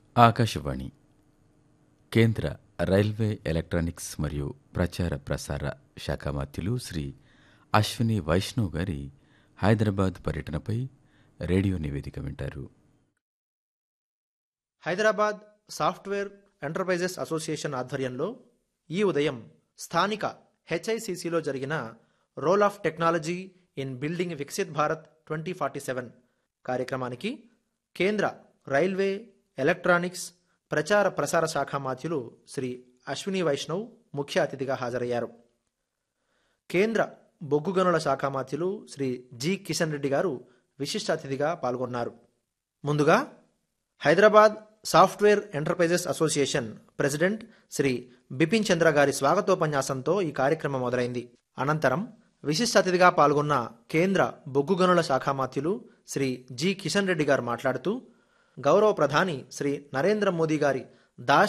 ఆకాశవాణి కేంద్ర railway electronics మరియు ప్రచార ప్రసార శాఖ మంత్రులు శ్రీ అశ్విని వైష్ణవ్ గారి హైదరాబాద్ పర్యటనపై రేడియో నివేదిక వింటారు హైదరాబాద్ సాఫ్ట్వేర్ ఎంటర్ప్రైజెస్ అసోసియేషన్ ఆధ్వర్యంలో ఈ ఉదయం స్థానిక హెచ్ఐసిసిలో జరిగిన role of technology in building Viksit Bharat twenty forty seven కార్యక్రమానికి కేంద్ర రైల్వే ఎలక్ట్రానిక్స్ ప్రచార ప్రసార శాఖ మాత్యులు శ్రీ అశ్విని వైష్ణవ్ ముఖ్య అతిథిగా హాజరయ్యారు కేంద్ర బొగ్గు గనుల శాఖ మాత్యులు శ్రీ జి కిషన్ రెడ్డి గారు విశిష్ట అతిథిగా పాల్గొన్నారు ముందుగా Hyderabad software enterprises association president Shri Bipin Chandra గారి స్వాగతోపన్యాసంతో ఈ కార్యక్రమం మొదలైంది అనంతరం విశిష్ట అతిథిగా పాల్గొన్న కేంద్ర బొగ్గు గనుల శాఖ మాత్యులు శ్రీ జి కిషన్ రెడ్డి గారు మాట్లాడుతూ గౌరవ ప్రధాని శ్రీ నరేంద్ర మోదీ గారి దాష్